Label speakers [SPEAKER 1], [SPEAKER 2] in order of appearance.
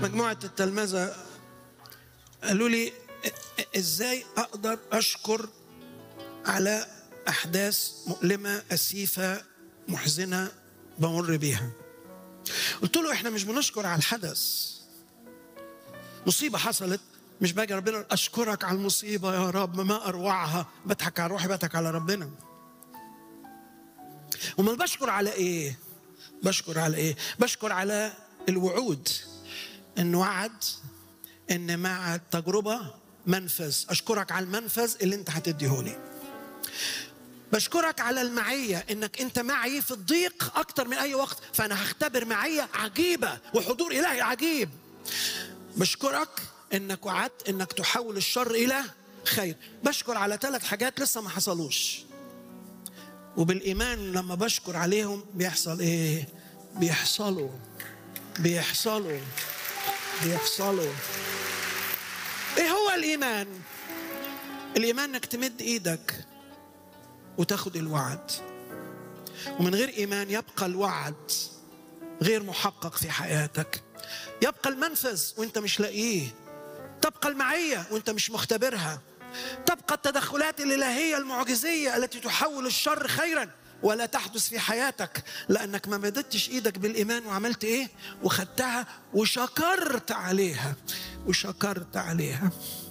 [SPEAKER 1] مجموعة التلمذة قالوا لي ازاي اقدر اشكر على احداث مؤلمة اسيفة محزنة بمر بيها قلت له احنا مش بنشكر على الحدث مصيبة حصلت مش باجي ربنا اشكرك على المصيبة يا رب ما اروعها بضحك على روحي بضحك على ربنا امال بشكر على ايه بشكر على ايه بشكر على الوعود ان وعد ان مع التجربه منفذ اشكرك على المنفذ اللي انت هتديهولي بشكرك على المعية انك انت معي في الضيق اكتر من اي وقت فانا هختبر معية عجيبة وحضور الهي عجيب بشكرك انك وعدت انك تحول الشر الى خير بشكر على ثلاث حاجات لسه ما حصلوش وبالايمان لما بشكر عليهم بيحصل ايه بيحصلوا بيحصلوا بيحصلوا ايه هو الايمان الايمان انك تمد ايدك وتاخد الوعد ومن غير ايمان يبقى الوعد غير محقق في حياتك يبقى المنفذ وانت مش لاقيه تبقى المعيه وانت مش مختبرها تبقى التدخلات الالهيه المعجزيه التي تحول الشر خيرا ولا تحدث في حياتك لانك ما مددتش ايدك بالايمان وعملت ايه وخدتها وشكرت عليها وشكرت عليها